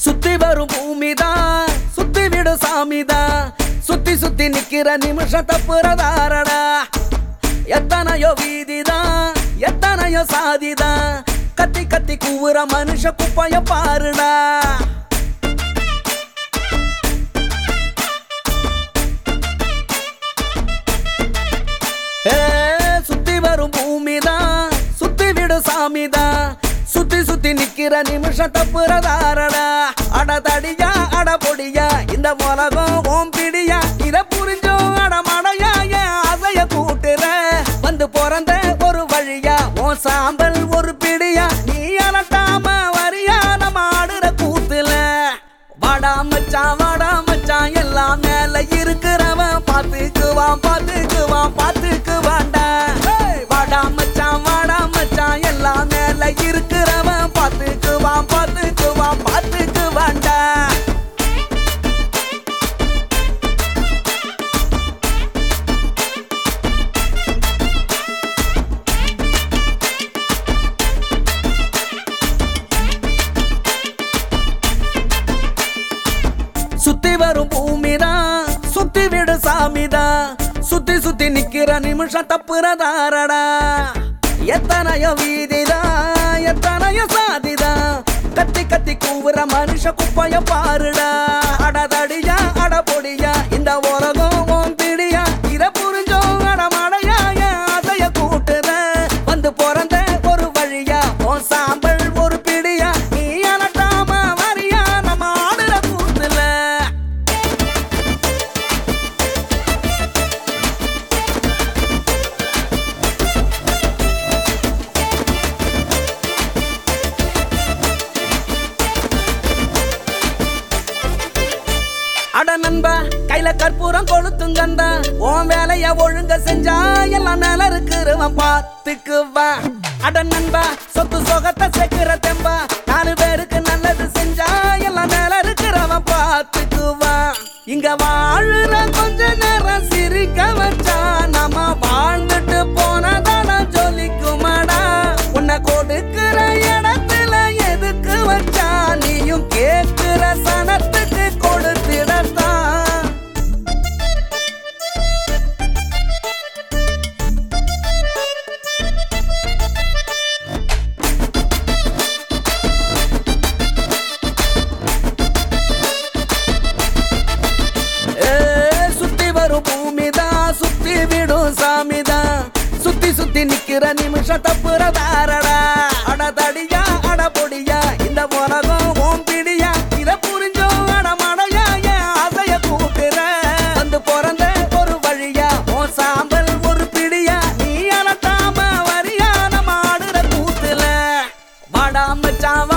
சுத்தி வரும் பூமிதான் சுத்தி விடு சாமிதான் சுத்தி சுத்தி நிக்கிற நிமிஷம் தப்புறதாரடா எத்தனையோ வீதிதான் எத்தனையோ சாதிதான் கத்தி கத்தி கூவுற மனுஷ குப்பைய பாருடா ஏ, சுத்தி வரும் பூமிதான் சுத்தி விடு சாமிதான் சுத்தி சுத்தி நிக்கிற நிமிஷம் தப்புறதாரடா அட தடியா அட பொடியா இந்த உலகம் ஓம் பிடியா இத புரிஞ்சோ அட மடையா என் ஆசைய கூட்டுற வந்து பிறந்த ஒரு வழியா உன் சாம்பல் ஒரு பிடியா நீ அலட்டாம வரியா நம்ம ஆடுற கூத்துல வாடா மச்சான் வாடா மச்சான் எல்லாம் மேல இருக்கிறவன் பாத்துக்குவான் பாத்துக்குவான் பாத்துக்குவான்டா ஏய், வாடா மச்சான் வாடா மச்சான் எல்லாம் மேல இருக்கிறவன் பாத்துக்குவான் பாத்துக்குவான் பாத்துக்குவான்டா சுத்தி வரும் பூமிதான் சுத்தி விடு சாமிதான் சுத்தி சுத்தி நிக்கிற நிமிஷம் தப்புறதாரடா எத்தனையோ வீதிதான் எத்தனையோ சாதிதான் கத்தி கத்தி கூவுற மனுஷ குப்பைய பாருடா அடதடியா அட பொடியா இந்த உலகம் உன் பிடியா இத புரிஞ்சோ அட மடையா என் ஆசைய கூட்டுற வந்து பிறந்த ஒரு வழியா உன் சாம்பல் ஒரு பிடியா நீ அலட்டாம வரியா நம்ம ஆடுற கூத்துல அட நண்பா கையில கற்பூரம் கொளுத்துங்கண்டா உன் வேலைய ஒழுங்க செஞ்சா எல்லாம் மேல இருக்கிறவன் பாத்துக்குவா அட நண்பா சொத்து சொகத்தை சேர்க்கிற தெம்பா நாலு பேருக்கு நல்லது செஞ்சா எல்லாம் மேல இருக்கிறவன் பாத்துக்குவா இங்க வாழுற கொஞ்ச நேரம் சிரிக்க வச்சா நம்ம வாழ்ந்துட்டு போனதான ஜொலிக்குமாடா உன்னை கொடுக்கிற இடத்துல எதுக்கு வச்சா நீயும் கேட்கிற சனத்துக்கு கொடுத்திடத்தான் ஏ, சுத்தி வரும் பூமிதான் சுத்தி விடும் சாமிதான் சுத்தி சுத்தி நிக்கிற நிமிஷம் தப்புறதாரடா அட தடியா அட பொடியா இந்த உலகம் ஓம் பிடியா இத புரிஞ்சோ அட மடையா என் ஆசைய கூட்டுற வந்து பிறந்த ஒரு வழியா உன் சாம்பல் ஒரு பிடியா நீ அலட்டாம வரியா நம்ம ஆடுற கூத்துல வாடா மச்சான்